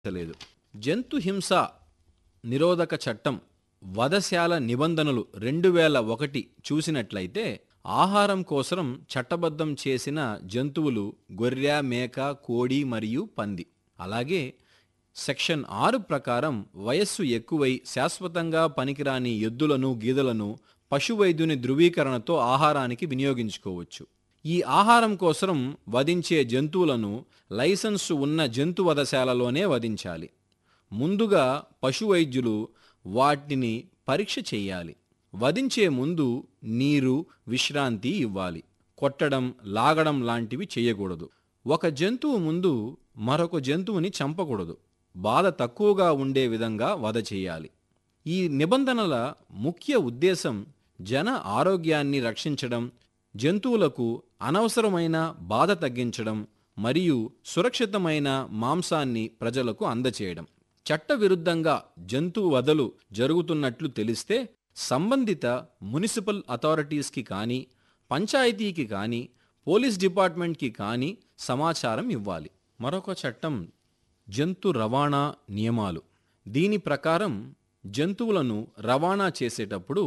లేదు జంతు హింస నిరోధక చట్టం వధశాల నిబంధనలు రెండు వేల ఒకటి చూసినట్లయితే ఆహారం కోసం చట్టబద్ధం చేసిన జంతువులు గొర్రె మేక కోడి మరియు పంది అలాగే సెక్షన్ ఆరు ప్రకారం వయస్సు ఎక్కువై శాశ్వతంగా పనికిరాని ఎద్దులను గీదలను పశువైద్యుని ధృవీకరణతో ఆహారానికి వినియోగించుకోవచ్చు ఈ ఆహారం కోసం వధించే జంతువులను లైసెన్సు ఉన్న జంతు వధశాలలోనే వధించాలి ముందుగా పశువైద్యులు వాటిని పరీక్ష చేయాలి వధించే ముందు నీరు విశ్రాంతి ఇవ్వాలి కొట్టడం లాగడం లాంటివి చేయకూడదు ఒక జంతువు ముందు మరొక జంతువుని చంపకూడదు బాధ తక్కువగా ఉండే విధంగా వధ చేయాలి ఈ నిబంధనల ముఖ్య ఉద్దేశం జన ఆరోగ్యాన్ని రక్షించడం జంతువులకు అనవసరమైన బాధ తగ్గించడం మరియు సురక్షితమైన మాంసాన్ని ప్రజలకు అందచేయడం చట్టవిరుద్ధంగా జంతు వధలు జరుగుతున్నట్లు తెలిస్తే సంబంధిత మున్సిపల్ అథారిటీస్కి కానీ పంచాయతీకి కానీ పోలీస్ డిపార్ట్మెంట్కి కానీ సమాచారం ఇవ్వాలి మరొక చట్టం జంతు రవాణా నియమాలు దీని ప్రకారం జంతువులను రవాణా చేసేటప్పుడు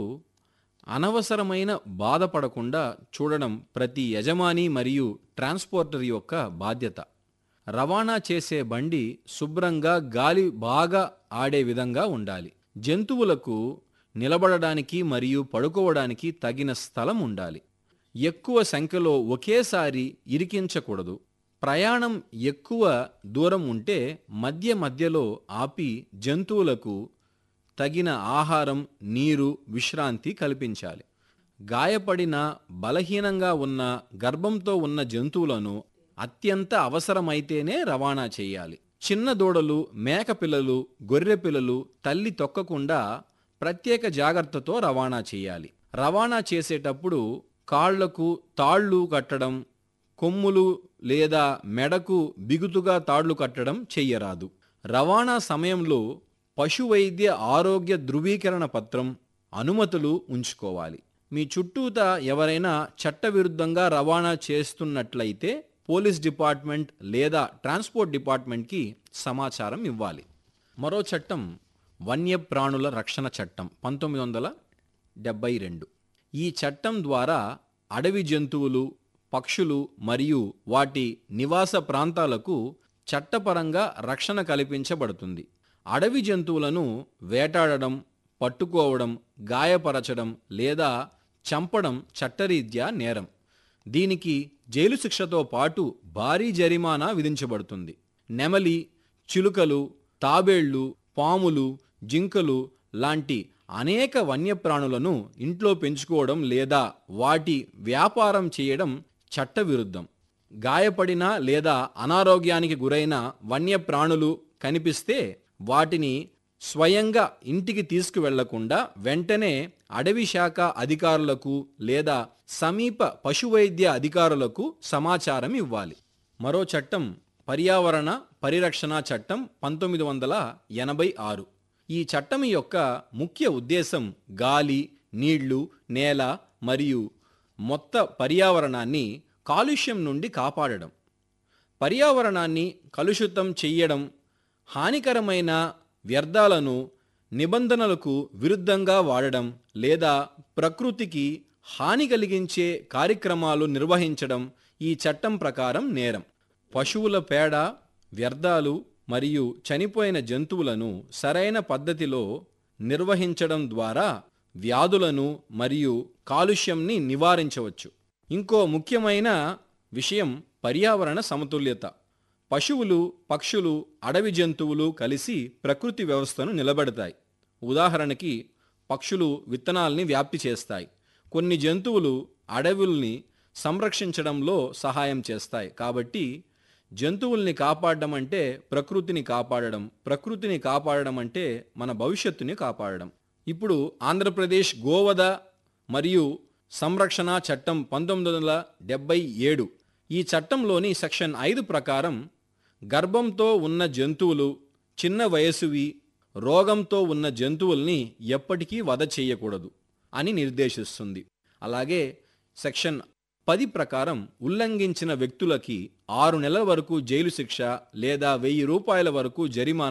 అనవసరమైన బాధపడకుండా చూడడం ప్రతి యజమాని మరియు ట్రాన్స్పోర్టర్ యొక్క బాధ్యత రవాణా చేసే బండి శుభ్రంగా గాలి బాగా ఆడే విధంగా ఉండాలి జంతువులకు నిలబడడానికి మరియు పడుకోవడానికి తగిన స్థలం ఉండాలి ఎక్కువ సంఖ్యలో ఒకేసారి ఇరికించకూడదు ప్రయాణం ఎక్కువ దూరం ఉంటే మధ్య మధ్యలో ఆపి జంతువులకు తగిన ఆహారం నీరు విశ్రాంతి కల్పించాలి గాయపడిన బలహీనంగా ఉన్న గర్భంతో ఉన్న జంతువులను అత్యంత అవసరమైతేనే రవాణా చేయాలి చిన్న దూడలు మేక పిల్లలు గొర్రె పిల్లలు తల్లి తొక్కకుండా ప్రత్యేక జాగ్రత్తతో రవాణా చేయాలి రవాణా చేసేటప్పుడు కాళ్లకు తాళ్ళు కట్టడం కొమ్ములు లేదా మెడకు బిగుతుగా తాళ్లు కట్టడం చెయ్యరాదు రవాణా సమయంలో పశువైద్య ఆరోగ్య ధృవీకరణ పత్రం అనుమతులు ఉంచుకోవాలి మీ చుట్టూత ఎవరైనా చట్టవిరుద్ధంగా రవాణా చేస్తున్నట్లయితే పోలీస్ డిపార్ట్మెంట్ లేదా ట్రాన్స్పోర్ట్ డిపార్ట్మెంట్కి సమాచారం ఇవ్వాలి మరో చట్టం వన్యప్రాణుల రక్షణ చట్టం పంతొమ్మిది వందల డెబ్బై రెండు ఈ చట్టం ద్వారా అడవి జంతువులు పక్షులు మరియు వాటి నివాస ప్రాంతాలకు చట్టపరంగా రక్షణ కల్పించబడుతుంది అడవి జంతువులను వేటాడడం పట్టుకోవడం గాయపరచడం లేదా చంపడం చట్టరీత్యా నేరం దీనికి జైలు శిక్షతో పాటు భారీ జరిమానా విధించబడుతుంది నెమలి చిలుకలు తాబేళ్లు పాములు జింకలు లాంటి అనేక వన్యప్రాణులను ఇంట్లో పెంచుకోవడం లేదా వాటి వ్యాపారం చేయడం చట్టవిరుద్ధం గాయపడిన లేదా అనారోగ్యానికి గురైన వన్యప్రాణులు కనిపిస్తే వాటిని స్వయంగా ఇంటికి తీసుకువెళ్లకుండా వెంటనే అడవి శాఖ అధికారులకు లేదా సమీప పశువైద్య అధికారులకు సమాచారం ఇవ్వాలి మరో చట్టం పర్యావరణ పరిరక్షణ చట్టం పంతొమ్మిది వందల ఎనభై ఆరు ఈ చట్టం యొక్క ముఖ్య ఉద్దేశం గాలి నీళ్లు నేల మరియు మొత్త పర్యావరణాన్ని కాలుష్యం నుండి కాపాడడం పర్యావరణాన్ని కలుషితం చెయ్యడం హానికరమైన వ్యర్థాలను నిబంధనలకు విరుద్ధంగా వాడడం లేదా ప్రకృతికి హాని కలిగించే కార్యక్రమాలు నిర్వహించడం ఈ చట్టం ప్రకారం నేరం పశువుల పేడ వ్యర్థాలు మరియు చనిపోయిన జంతువులను సరైన పద్ధతిలో నిర్వహించడం ద్వారా వ్యాధులను మరియు కాలుష్యంని నివారించవచ్చు ఇంకో ముఖ్యమైన విషయం పర్యావరణ సమతుల్యత పశువులు పక్షులు అడవి జంతువులు కలిసి ప్రకృతి వ్యవస్థను నిలబెడతాయి ఉదాహరణకి పక్షులు విత్తనాల్ని వ్యాప్తి చేస్తాయి కొన్ని జంతువులు అడవుల్ని సంరక్షించడంలో సహాయం చేస్తాయి కాబట్టి జంతువుల్ని కాపాడడం అంటే ప్రకృతిని కాపాడడం ప్రకృతిని కాపాడడం అంటే మన భవిష్యత్తుని కాపాడడం ఇప్పుడు ఆంధ్రప్రదేశ్ గోవధ మరియు సంరక్షణ చట్టం పంతొమ్మిది వందల డెబ్బై ఏడు ఈ చట్టంలోని సెక్షన్ ఐదు ప్రకారం గర్భంతో ఉన్న జంతువులు చిన్న వయసువి రోగంతో ఉన్న జంతువుల్ని ఎప్పటికీ వధ చేయకూడదు అని నిర్దేశిస్తుంది అలాగే సెక్షన్ పది ప్రకారం ఉల్లంఘించిన వ్యక్తులకి ఆరు నెలల వరకు జైలు శిక్ష లేదా వెయ్యి రూపాయల వరకు జరిమానా